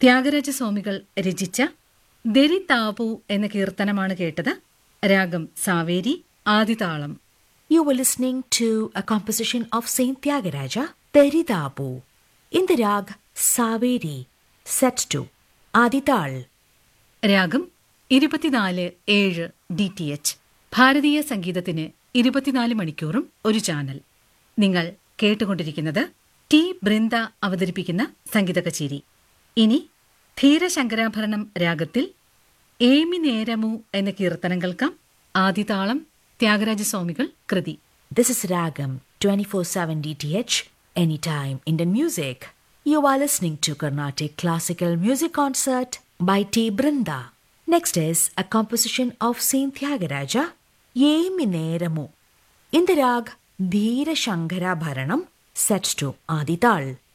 ത്യാഗരാജസ്വാമികൾ രചിച്ച ദരി താപു എന്ന കീർത്തനമാണ് കേട്ടത് രാഗം Saveri ആദിതാളം You were listening to a composition of Saint Tyagaraja, Teridapu, in the rag Saveri, set to Adital. രാഗം ഇരുപത്തിനാല് ഏഴ് ഡി ടി എച്ച് ഭാരതീയ സംഗീതത്തിന് ഇരുപത്തിനാല് മണിക്കൂറും ഒരു ചാനൽ നിങ്ങൾ കേട്ടുകൊണ്ടിരിക്കുന്നത് ടി ബൃന്ദ അവതരിപ്പിക്കുന്ന സംഗീത കച്ചേരി ഇനി ധീരശങ്കരാഭരണം രാഗത്തിൽ ഏമി നേരമു എന്ന കീർത്തനം കേൾക്കാം ആദിതാളം ത്യാഗരാജസ്വാമികൾ കൃതി This is Ragam 24/7 DTH anytime Indian music. You are listening to Carnatic Classical Music Concert by T. Brinda. Next is a composition of Saint Tyagaraja, Yemineramu, in the rag Dheera Shankara Bharanam, set to Adital.